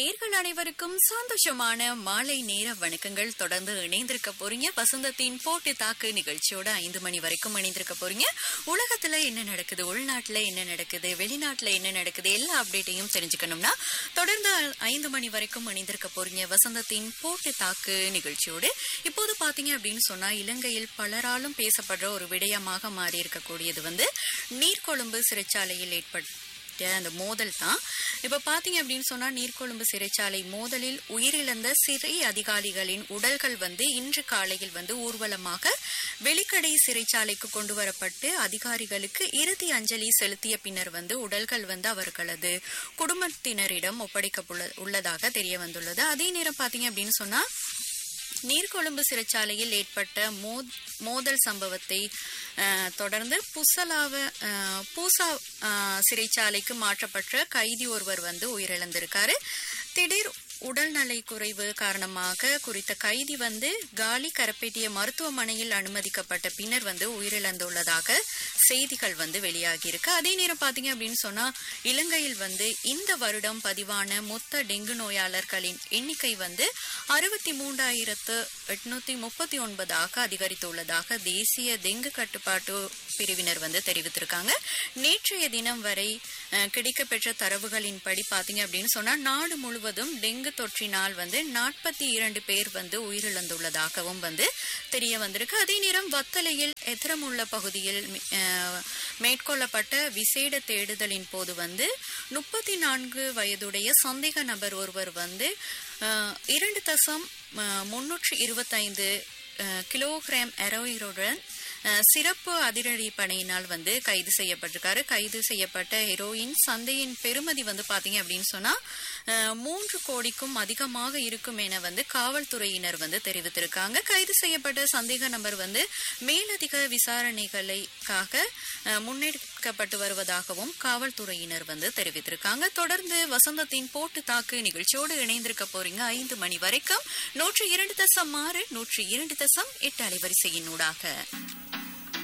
நேர்கள் அனைவருக்கும் சந்தோஷமான மாலை நேர வணக்கங்கள் தொடர்ந்து இணைந்திருக்க போறீங்க வசந்தத்தின் போட்டு தாக்கு நிகழ்ச்சியோட ஐந்து மணி வரைக்கும் இணைந்திருக்க போறீங்க உலகத்துல என்ன நடக்குது உள்நாட்டுல என்ன நடக்குது வெளிநாட்டுல என்ன நடக்குது எல்லா அப்டேட்டையும் தெரிஞ்சுக்கணும்னா தொடர்ந்து ஐந்து மணி வரைக்கும் இணைந்திருக்க போறீங்க வசந்தத்தின் போட்டு தாக்கு நிகழ்ச்சியோடு இப்போது பாத்தீங்க அப்படின்னு சொன்னா இலங்கையில் பலராலும் பேசப்படுற ஒரு விடயமாக மாறி இருக்கக்கூடியது வந்து நீர்கொழும்பு சிறைச்சாலையில் ஏற்பட்ட அந்த மோதல் தான் இப்ப பாத்தீங்க அப்படின்னு சொன்னா நீர்கொழும்பு சிறைச்சாலை மோதலில் உயிரிழந்த சிறை அதிகாரிகளின் உடல்கள் வந்து இன்று காலையில் வந்து ஊர்வலமாக வெளிக்கடை சிறைச்சாலைக்கு கொண்டு வரப்பட்டு அதிகாரிகளுக்கு இறுதி அஞ்சலி செலுத்திய பின்னர் வந்து உடல்கள் வந்து அவர்களது குடும்பத்தினரிடம் ஒப்படைக்க உள்ளதாக தெரிய வந்துள்ளது அதே நேரம் பாத்தீங்க அப்படின்னு சொன்னா நீர்கொழும்பு சிறைச்சாலையில் ஏற்பட்ட மோதல் சம்பவத்தை தொடர்ந்து புசலாவ பூசா சிறைச்சாலைக்கு மாற்றப்பட்ட கைதி ஒருவர் வந்து உயிரிழந்திருக்காரு திடீர் உடல்நலை குறைவு காரணமாக குறித்த கைதி வந்து காலி கரப்பேட்டிய மருத்துவமனையில் அனுமதிக்கப்பட்ட பின்னர் வந்து உயிரிழந்துள்ளதாக செய்திகள் வந்து வெளியாகி இருக்கு அதே நேரம் பாத்தீங்க அப்படின்னு சொன்னா இலங்கையில் வந்து இந்த வருடம் பதிவான மொத்த டெங்கு நோயாளர்களின் எண்ணிக்கை வந்து அறுபத்தி மூன்றாயிரத்து எட்நூத்தி முப்பத்தி ஒன்பதாக அதிகரித்துள்ளதாக தேசிய டெங்கு கட்டுப்பாட்டு பிரிவினர் வந்து தெரிவித்திருக்காங்க நேற்றைய தினம் வரை கிடைக்கப்பெற்ற தரவுகளின் படி பாத்தீங்க அப்படின்னு சொன்னா நாடு முழுவதும் டெங்கு தொற்றினால் வந்து நாற்பத்தி இரண்டு பேர் வந்து உயிரிழந்துள்ளதாகவும் வந்து தெரிய வந்திருக்கு அதே நேரம் வத்தலையில் எத்திரமுள்ள பகுதியில் மேற்கொள்ளப்பட்ட விசேட தேடுதலின் போது வந்து முப்பத்தி நான்கு வயதுடைய சந்தேக நபர் ஒருவர் வந்து இரண்டு தசம் முன்னூற்றி இருபத்தைந்து கிலோகிராம் எரோயினுடன் சிறப்பு அதிரடி படையினால் வந்து கைது செய்யப்பட்டிருக்காரு கைது செய்யப்பட்ட ஹெரோயின் சந்தையின் பெருமதி வந்து பாத்தீங்க அப்படின்னு சொன்னா மூன்று கோடிக்கும் அதிகமாக இருக்கும் என வந்து காவல்துறையினர் வந்து தெரிவித்திருக்காங்க கைது செய்யப்பட்ட சந்தேக நபர் வந்து மேலதிக விசாரணைகளுக்காக முன்னெடுக்கப்பட்டு வருவதாகவும் காவல்துறையினர் வந்து தெரிவித்திருக்காங்க தொடர்ந்து வசந்தத்தின் போட்டு தாக்கு நிகழ்ச்சியோடு இணைந்திருக்க போறீங்க ஐந்து மணி வரைக்கும் நூற்றி இரண்டு தசம் ஆறு நூற்றி இரண்டு தசம் எட்டு அலைவரிசையினூடாக